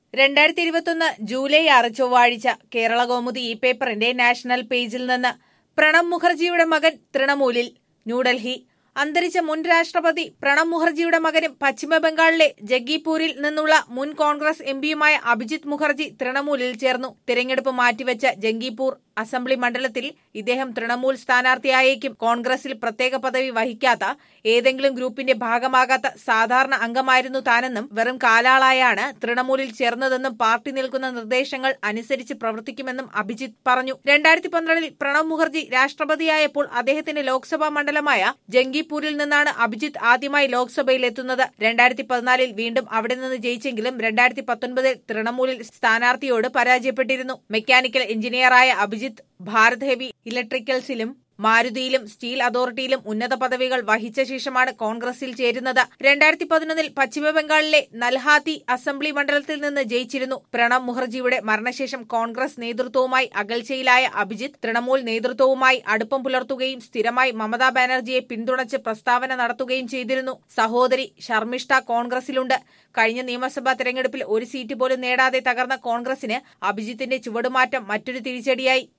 രണ്ടായിരത്തി ഇരുപത്തൊന്ന് ജൂലൈ ആറ് ചൊവ്വാഴ്ച കേരള കൗമുദി ഈ പേപ്പറിന്റെ നാഷണൽ പേജിൽ നിന്ന് പ്രണബ് മുഖർജിയുടെ മകൻ തൃണമൂലിൽ ന്യൂഡൽഹി അന്തരിച്ച മുൻ രാഷ്ട്രപതി പ്രണബ് മുഖർജിയുടെ മകനും പശ്ചിമബംഗാളിലെ ജഗ്ഗിപൂരിൽ നിന്നുള്ള മുൻ കോൺഗ്രസ് എംപിയുമായ അഭിജിത് മുഖർജി തൃണമൂലിൽ ചേർന്നു തിരഞ്ഞെടുപ്പ് മാറ്റിവെച്ച ജംഗിപൂർ അസംബ്ലി മണ്ഡലത്തിൽ ഇദ്ദേഹം തൃണമൂൽ സ്ഥാനാർത്ഥിയായേക്കും കോൺഗ്രസിൽ പ്രത്യേക പദവി വഹിക്കാത്ത ഏതെങ്കിലും ഗ്രൂപ്പിന്റെ ഭാഗമാകാത്ത സാധാരണ അംഗമായിരുന്നു താനെന്നും വെറും കാലാളായാണ് തൃണമൂലിൽ ചേർന്നതെന്നും പാർട്ടി നിൽക്കുന്ന നിർദ്ദേശങ്ങൾ അനുസരിച്ച് പ്രവർത്തിക്കുമെന്നും അഭിജിത്ത് പറഞ്ഞു രണ്ടായിരത്തി പന്ത്രണ്ടിൽ പ്രണബ് മുഖർജി രാഷ്ട്രപതിയായപ്പോൾ അദ്ദേഹത്തിന്റെ ലോക്സഭാ മണ്ഡലമായ ജംഗിപൂരിൽ നിന്നാണ് അഭിജിത്ത് ആദ്യമായി ലോക്സഭയിൽ എത്തുന്നത് രണ്ടായിരത്തി പതിനാലിൽ വീണ്ടും അവിടെ നിന്ന് ജയിച്ചെങ്കിലും രണ്ടായിരത്തി പത്തൊൻപതിൽ തൃണമൂലിൽ സ്ഥാനാർത്ഥിയോട് പരാജയപ്പെട്ടിരുന്നു മെക്കാനിക്കൽ എഞ്ചിനീയറായ അഭിജിത്ത് ഭാരത് ഹെവി ഇലക്ട്രിക്കൽസിലും മാരുതിയിലും സ്റ്റീൽ അതോറിറ്റിയിലും ഉന്നത പദവികൾ വഹിച്ച ശേഷമാണ് കോൺഗ്രസിൽ ചേരുന്നത് രണ്ടായിരത്തി പതിനൊന്നിൽ പശ്ചിമബംഗാളിലെ നൽഹാത്തി അസംബ്ലി മണ്ഡലത്തിൽ നിന്ന് ജയിച്ചിരുന്നു പ്രണബ് മുഖർജിയുടെ മരണശേഷം കോൺഗ്രസ് നേതൃത്വവുമായി അകൽച്ചയിലായ അഭിജിത്ത് തൃണമൂൽ നേതൃത്വവുമായി അടുപ്പം പുലർത്തുകയും സ്ഥിരമായി മമതാ ബാനർജിയെ പിന്തുണച്ച് പ്രസ്താവന നടത്തുകയും ചെയ്തിരുന്നു സഹോദരി ശർമിഷ്ഠ കോൺഗ്രസിലുണ്ട് കഴിഞ്ഞ നിയമസഭാ തെരഞ്ഞെടുപ്പിൽ ഒരു സീറ്റ് പോലും നേടാതെ തകർന്ന കോൺഗ്രസിന് അഭിജിത്തിന്റെ ചുവടുമാറ്റം മറ്റൊരു തിരിച്ചടിയായി